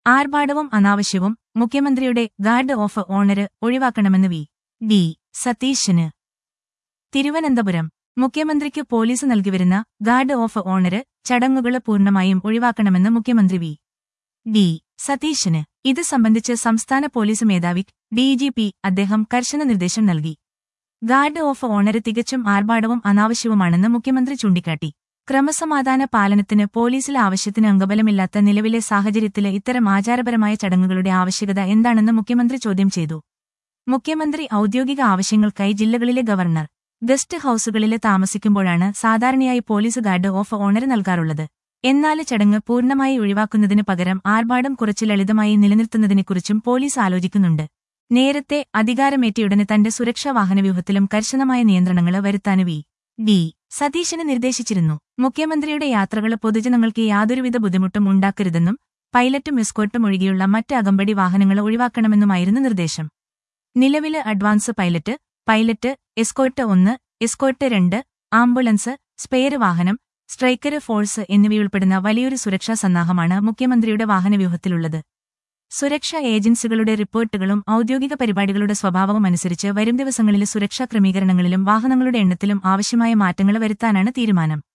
ആർഭാടവും അനാവശ്യവും മുഖ്യമന്ത്രിയുടെ guard of honour ഒഴിവാക്കണമെന്ന് വി ഡി സതീശന് തിരുവനന്തപുരം മുഖ്യമന്ത്രിക്ക് പോലീസ് നൽകിവരുന്ന ഗാർഡ് ഓഫ് ഓണര് ചടങ്ങുകള് പൂർണ്ണമായും ഒഴിവാക്കണമെന്ന് മുഖ്യമന്ത്രി വി ഡി സതീശന് ഇത് സംബന്ധിച്ച് സംസ്ഥാന പോലീസ് മേധാവി ഡിജിപി അദ്ദേഹം കർശന നിർദ്ദേശം നൽകി ഗാർഡ് ഓഫ് ഓണര് തികച്ചും ആർഭാടവും അനാവശ്യവുമാണെന്ന് മുഖ്യമന്ത്രി ചൂണ്ടിക്കാട്ടി ക്രമസമാധാന പാലനത്തിന് പോലീസിൽ ആവശ്യത്തിന് അംഗബലമില്ലാത്ത നിലവിലെ സാഹചര്യത്തില് ഇത്തരം ആചാരപരമായ ചടങ്ങുകളുടെ ആവശ്യകത എന്താണെന്ന് മുഖ്യമന്ത്രി ചോദ്യം ചെയ്തു മുഖ്യമന്ത്രി ഔദ്യോഗിക ആവശ്യങ്ങൾക്കായി ജില്ലകളിലെ ഗവർണർ ഗസ്റ്റ് ഹൌസുകളില് താമസിക്കുമ്പോഴാണ് സാധാരണയായി പോലീസ് ഗാർഡ് ഓഫ് ഓണർ നൽകാറുള്ളത് എന്നാല് ചടങ്ങ് പൂർണ്ണമായി ഒഴിവാക്കുന്നതിന് പകരം ആർഭാടം കുറച്ച് ലളിതമായി നിലനിർത്തുന്നതിനെക്കുറിച്ചും പോലീസ് ആലോചിക്കുന്നുണ്ട് നേരത്തെ അധികാരമേറ്റയുടനെ തന്റെ സുരക്ഷാ വാഹനവ്യൂഹത്തിലും കർശനമായ നിയന്ത്രണങ്ങള് വരുത്താന് വി ഡി സതീശന് നിർദ്ദേശിച്ചിരുന്നു മുഖ്യമന്ത്രിയുടെ യാത്രകള് പൊതുജനങ്ങൾക്ക് യാതൊരുവിധ ബുദ്ധിമുട്ടും ഉണ്ടാക്കരുതെന്നും പൈലറ്റും എസ്കോർട്ടും ഒഴികെയുള്ള മറ്റ് അകമ്പടി വാഹനങ്ങൾ ഒഴിവാക്കണമെന്നുമായിരുന്നു നിർദ്ദേശം നിലവില് അഡ്വാൻസ് പൈലറ്റ് പൈലറ്റ് എസ്കോർട്ട് ഒന്ന് എസ്കോർട്ട് രണ്ട് ആംബുലൻസ് സ്പെയർ വാഹനം സ്ട്രൈക്കര് ഫോഴ്സ് എന്നിവയുൾപ്പെടുന്ന വലിയൊരു സുരക്ഷാ സന്നാഹമാണ് മുഖ്യമന്ത്രിയുടെ വാഹനവ്യൂഹത്തിലുള്ളത് സുരക്ഷാ ഏജൻസികളുടെ റിപ്പോർട്ടുകളും ഔദ്യോഗിക പരിപാടികളുടെ സ്വഭാവവും അനുസരിച്ച് വരും ദിവസങ്ങളിലെ സുരക്ഷാ ക്രമീകരണങ്ങളിലും വാഹനങ്ങളുടെ എണ്ണത്തിലും ആവശ്യമായ മാറ്റങ്ങൾ വരുത്താനാണ് തീരുമാനം